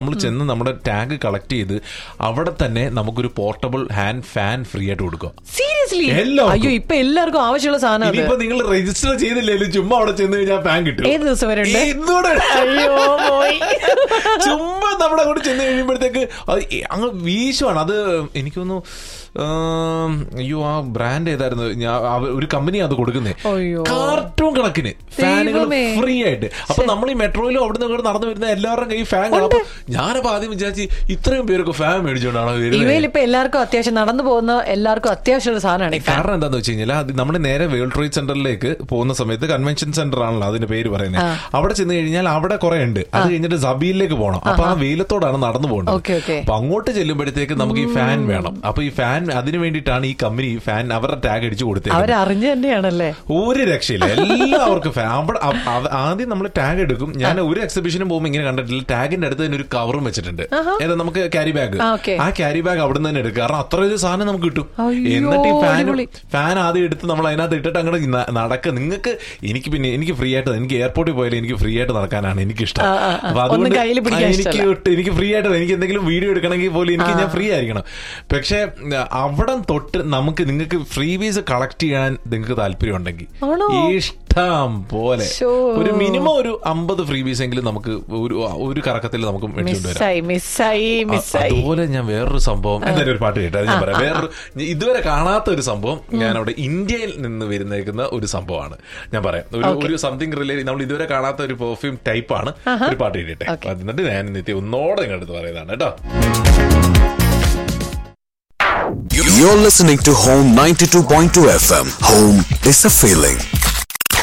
നമ്മൾ ചെന്ന് നമ്മുടെ ടാഗ് കളക്ട് ചെയ്ത് അവിടെ തന്നെ നമുക്കൊരു പോർട്ടബിൾ ഹാൻഡ് ഫാൻ ഫ്രീ ആയിട്ട് കൊടുക്കുക സീരിയസ്ലി എല്ലാവർക്കും. അയ്യോ ഇപ്പൊ എല്ലാവർക്കും ആവശ്യമുള്ള സാധനം അത് ഇനിയിപ്പോ നിങ്ങൾ രജിസ്റ്റർ ചെയ്തില്ലേലും ചുമ്മാ അവിടെ ചെന്ന് കഴിഞ്ഞാൽ ഫാൻ കിട്ടും ഏത് ദിവസം വരെ ഉണ്ട്? ഇന്നൂടെ അയ്യോ പോയി. ചുമ്മാ നമ്മുടെ അങ്ങോട്ട് ചെന്ന് കഴിയുമ്പോഴത്തേക്ക് അത് അങ്ങ് വീശുവാണ് അത് എനിക്കൊന്നു അയ്യോ ആ ബ്രാൻഡ് ഏതായിരുന്നു ഞാൻ അവ- ഒരു കമ്പനി അത് കൊടുക്കുന്നേ അയ്യോ. കാർട്ടൂൺ കണക്കിന് ഫാനുകൾ ദൈവമേ. ഫ്രീ ആയിട്ട് അപ്പൊ നമ്മൾ ഈ മെട്രോയിലും അവിടെ നിന്ന് നടന്നു വരുന്ന എല്ലാവരുടെയും കൈ ഫാൻ കാണും അപ്പൊ ഞാനപ്പോ ആദ്യം വിചാരിച്ചു ഇത്രയും പേരൊക്കെ ഫാൻ മേടിച്ചോണ്ടാണോ വരുന്നത് ഇവയിൽ ഇപ്പൊ എല്ലാവർക്കും അത്യാവശ്യം നടന്നു പോകുന്ന എല്ലാവർക്കും അത്യാവശ്യമുള്ള സാധനമാണ് ഈ ഫാൻ കാരണം എന്താന്ന് വെച്ച് കഴിഞ്ഞാൽ അത് നമ്മൾ നേരെ വേൾഡ് ട്രേഡ് സെന്ററിലേക്ക് പോകുന്ന സമയത്ത് കൺവെൻഷൻ സെന്റർ ആണല്ലോ അതിന്റെ പേര് പറയുന്നത് അവിടെ ചെന്ന് കഴിഞ്ഞാൽ അവിടെ കുറെ ഉണ്ട് അത് കഴിഞ്ഞിട്ട് സബീലിലേക്ക് പോകണം അപ്പൊ ആ വെയിലത്തോടാണ് നടന്നു ഓക്കേ, പോകേണ്ടത് ഓക്കേ. അപ്പൊ അങ്ങോട്ട് ചെല്ലുമ്പോഴത്തേക്ക് നമുക്ക് ഈ ഫാൻ വേണം അപ്പൊ ഈ ഫാൻ അതിന് വേണ്ടിയിട്ടാണ് ഈ കമ്പനി ഈ ഫാൻ അവരുടെ ടാഗ് അടിച്ചു കൊടുത്തേക്കുന്നത് അവരറിഞ്ഞു തന്നെയാണല്ലേ ഒരു രക്ഷയില്ല എല്ലാവർക്കും ഫാൻ അവിടെ അവ- അവ- ആദ്യം നമ്മൾ ടാഗ് എടുക്കും ഞാൻ ഒരു എക്സിബിഷനും പോകുമ്പോൾ ഇങ്ങനെ കണ്ടിട്ടില്ല ടാഗിന്റെ അടുത്ത് തന്നെ ഒരു കവറും വെച്ചിട്ടുണ്ട് ഏതാ നമുക്ക് ക്യാരി ബാഗ് ആ, ഓക്കേ. ആ ക്യാരി ബാഗ് അവിടെ നിന്ന് തന്നെ എടുക്കുക കാരണം അത്ര ഒരു സാധനം നമുക്ക് കിട്ടും അയ്യോ, എന്നിട്ട് ഈ ഫാൻ അടിപൊളി. ഫാൻ ആദ്യം എടുത്ത് നമ്മൾ അതിനകത്ത് ഇട്ടിട്ട് അങ്ങോട്ട് ന- നടക്ക നിങ്ങൾക്ക് എനിക്ക് പിന്നെ എനിക്ക് ഫ്രീ ആയിട്ട് എനിക്ക് എയർപോർട്ടിൽ പോയാലും എനിക്ക് ഫ്രീ ആയിട്ട് നടക്കാനാണ് എനിക്ക് ഇഷ്ടം ആ, ആ, ആ. അപ്പൊ ഒന്നും അതുകൊണ്ട് കയ്യില് പിടിക്കാൻ ആ, എനിക്ക് ഇഷ്ടമല്ല. ഒട്ട് എനിക്ക് ഫ്രീ ആയിട്ട് എനിക്ക് എന്തെങ്കിലും വീഡിയോ എടുക്കണമെങ്കിൽ പോലും എനിക്ക് ഞാൻ ഫ്രീ ആയിരിക്കണം പക്ഷെ അവിടെ തൊട്ട് നമുക്ക് നിങ്ങൾക്ക് ഫ്രീ വീസ് കളക്ട് ചെയ്യാൻ നിങ്ങൾക്ക് താല്പര്യം ഉണ്ടെങ്കിൽ ആണോ? ഇഷ്ടം പോലെ ശോ. ഒരു മിനിമം ഒരു അമ്പത് ഫ്രീ വീസ് എങ്കിലും നമുക്ക് ഒരു ഒരു കറക്കത്തിൽ നമുക്ക് മേടിച്ചുകൊണ്ട് വരാം മിസ്സായി മിസ്സായി അ- മിസ്സായി അതുപോലെ ഞാൻ വേറൊരു സംഭവം എന്തായാലും ഒരു പാട്ട് കേട്ടോ അത് ഞാൻ പറയാം വേറൊരു ഇതുവരെ കാണാത്ത ഒരു സംഭവം ഞാൻ അവിടെ ഇന്ത്യയിൽ നിന്ന് വരുന്നേക്കുന്ന ഒരു സംഭവമാണ് ഞാൻ പറയാം ഒരു ഒരു സംതിങ് റിലേറ്റ് നമ്മൾ ഇതുവരെ കാണാത്ത ഒരു പെർഫ്യൂം ടൈപ്പ് ആണ് ഒരു പാട്ട് കേട്ടെ Okay. എന്നിട്ട് ഞാൻ നിത്യം ഒന്നോടെ ഇങ്ങോട്ട് പറയുന്നതാണ് കേട്ടോ You're listening to Home 92.2 FM. Home is a feeling.